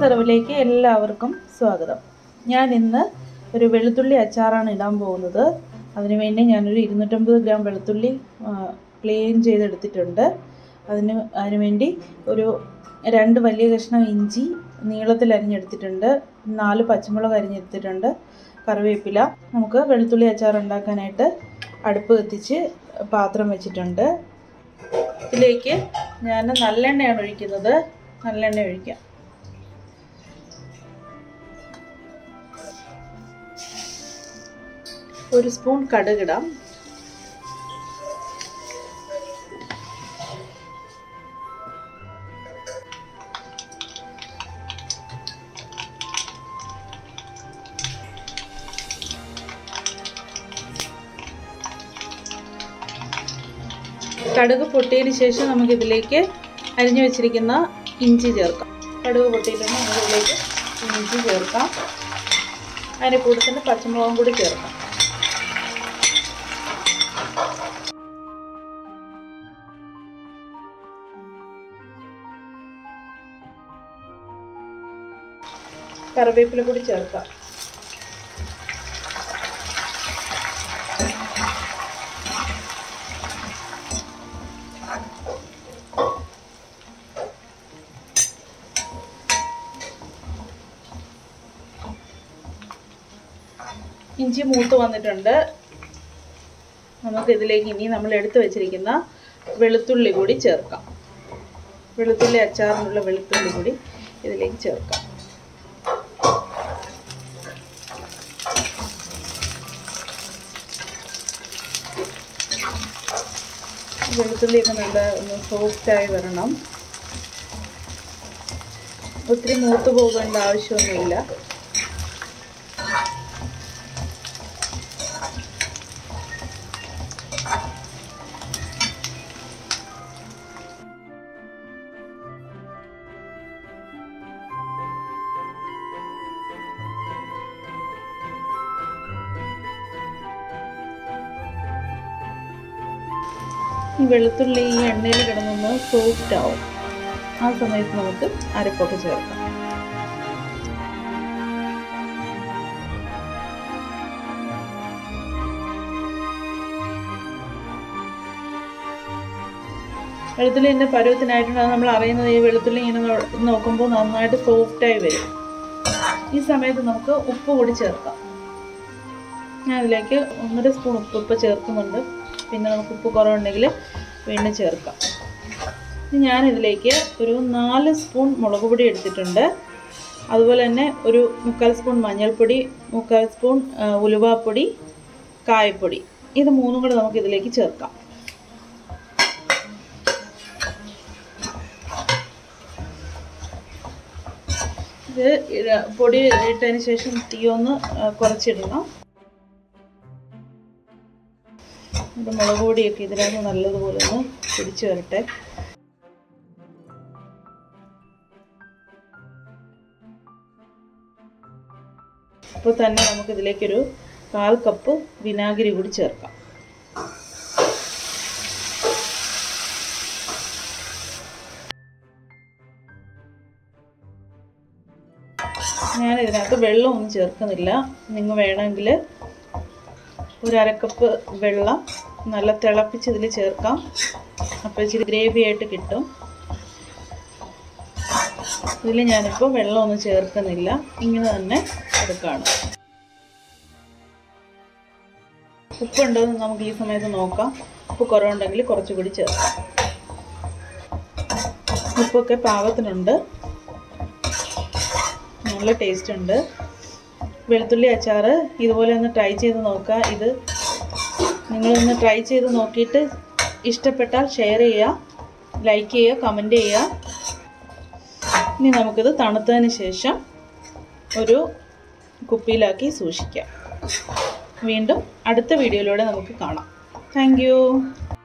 അറിവിലേക്ക് എല്ലാവർക്കും സ്വാഗതം ഞാൻ ഇന്ന് ഒരു വെളുത്തുള്ളി അച്ചാറാണ് ഇടാൻ പോകുന്നത് അതിനുവേണ്ടി ഞാനൊരു ഇരുന്നൂറ്റമ്പത് ഗ്രാം വെളുത്തുള്ളി ക്ലീൻ ചെയ്തെടുത്തിട്ടുണ്ട് അതിന് അതിനുവേണ്ടി ഒരു രണ്ട് വലിയ കഷ്ണം ഇഞ്ചി നീളത്തിൽ അരിഞ്ഞെടുത്തിട്ടുണ്ട് നാല് പച്ചമുളക് അരിഞ്ഞെടുത്തിട്ടുണ്ട് കറിവേപ്പില നമുക്ക് വെളുത്തുള്ളി അച്ചാർ ഉണ്ടാക്കാനായിട്ട് അടുപ്പ് കത്തിച്ച് പാത്രം വെച്ചിട്ടുണ്ട് ഇതിലേക്ക് ഞാൻ നല്ലെണ്ണയാണ് ഒഴിക്കുന്നത് നല്ലെണ്ണ ഒഴിക്കാം ഒരു സ്പൂൺ കടുകിടാം കടുക് പൊട്ടിയതിന് ശേഷം നമുക്കിതിലേക്ക് അരിഞ്ഞു വെച്ചിരിക്കുന്ന ഇഞ്ചി ചേർക്കാം കടുക് പൊട്ടിയിട്ടുണ്ട് നമുക്കിതിലേക്ക് ഇഞ്ചി ചേർക്കാം അതിൻ്റെ കൂടെ തന്നെ പച്ചമുളകും കൂടി ചേർക്കാം കറിവേപ്പില കൂടി ചേർക്കാം ഇഞ്ചി മൂത്ത് വന്നിട്ടുണ്ട് നമുക്ക് ഇതിലേക്ക് ഇനി നമ്മൾ എടുത്തു വെച്ചിരിക്കുന്ന വെളുത്തുള്ളി കൂടി ചേർക്കാം വെളുത്തുള്ളി അച്ചാറിനുള്ള വെളുത്തുള്ളി കൂടി ഇതിലേക്ക് ചേർക്കാം വെളുത്തുള്ളിയൊക്കെ നല്ല ഒന്ന് സോഫ്റ്റായി വരണം ഒത്തിരി മൂത്ത് പോകേണ്ട ആവശ്യമൊന്നുമില്ല ഈ വെളുത്തുള്ളി ഈ എണ്ണയിൽ കിടന്നൊന്ന് സോഫ്റ്റ് ആവും ആ സമയത്ത് നമുക്ക് അരപ്പൊക്കെ ചേർക്കാം വെളുത്തുള്ളി എൻ്റെ പരുവത്തിനായിട്ടുണ്ട് അത് നമ്മൾ അറിയുന്നത് ഈ വെളുത്തുള്ളി ഇങ്ങനെ നോക്കുമ്പോൾ നന്നായിട്ട് സോഫ്റ്റായി വരും ഈ സമയത്ത് നമുക്ക് ഉപ്പ് കൂടി ചേർക്കാം ഞാൻ അതിലേക്ക് ഒന്നര സ്പൂൺ ഉപ്പ് ഇപ്പോൾ ചേർക്കുന്നുണ്ട് പിന്നെ നമുക്ക് ഉപ്പ് കുറവുണ്ടെങ്കിൽ വീണ്ടും ചേർക്കാം ഞാനിതിലേക്ക് ഒരു നാല് സ്പൂൺ മുളക് പൊടി എടുത്തിട്ടുണ്ട് അതുപോലെ തന്നെ ഒരു മുക്കാൽ സ്പൂൺ മഞ്ഞൾപ്പൊടി മുക്കാൽ സ്പൂൺ ഉലുവാപ്പൊടി കായപ്പൊടി ഇത് മൂന്നും കൂടെ നമുക്ക് ഇതിലേക്ക് ചേർക്കാം ഇത് പൊടി ഇട്ടതിന് ശേഷം തീ ഒന്ന് കുറച്ചിടണം ഇത് മുളക് പൊടിയൊക്കെ ഇതിനകത്ത് നല്ലതുപോലെ ഒന്ന് പിടിച്ചു വരട്ടെ അപ്പോൾ തന്നെ നമുക്ക് ഇതിലേക്കൊരു കാൽ കപ്പ് വിനാഗിരി കൂടി ചേർക്കാം ഞാൻ ഇതിനകത്ത് വെള്ളമൊന്നും ചേർക്കുന്നില്ല നിങ്ങൾ വേണമെങ്കിൽ ഒരു അരക്കപ്പ് വെള്ളം നല്ല തിളപ്പിച്ച് ഇതിൽ ചേർക്കാം അപ്പോൾ ഇച്ചിരി ഗ്രേവി ആയിട്ട് കിട്ടും ഇതിൽ ഞാനിപ്പോൾ വെള്ളമൊന്നും ചേർക്കുന്നില്ല ഇങ്ങനെ തന്നെ എടുക്കുകയാണ് ഉപ്പുണ്ടോ എന്ന് നമുക്ക് ഈ സമയത്ത് നോക്കാം ഉപ്പ് കുറവുണ്ടെങ്കിൽ കുറച്ചുകൂടി ചേർക്കാം ഉപ്പൊക്കെ പാകത്തിനുണ്ട് നല്ല ടേസ്റ്റ് ഉണ്ട് വെളുത്തുള്ളി അച്ചാർ ഇതുപോലെ ഒന്ന് ട്രൈ ചെയ്ത് നോക്കുക ഇത് നിങ്ങളൊന്ന് ട്രൈ ചെയ്ത് നോക്കിയിട്ട് ഇഷ്ടപ്പെട്ടാൽ ഷെയർ ചെയ്യുക ലൈക്ക് ചെയ്യുക കമൻറ്റ് ചെയ്യുക ഇനി നമുക്കിത് തണുത്തതിന് ശേഷം ഒരു കുപ്പിയിലാക്കി സൂക്ഷിക്കാം വീണ്ടും അടുത്ത വീഡിയോയിലൂടെ നമുക്ക് കാണാം താങ്ക്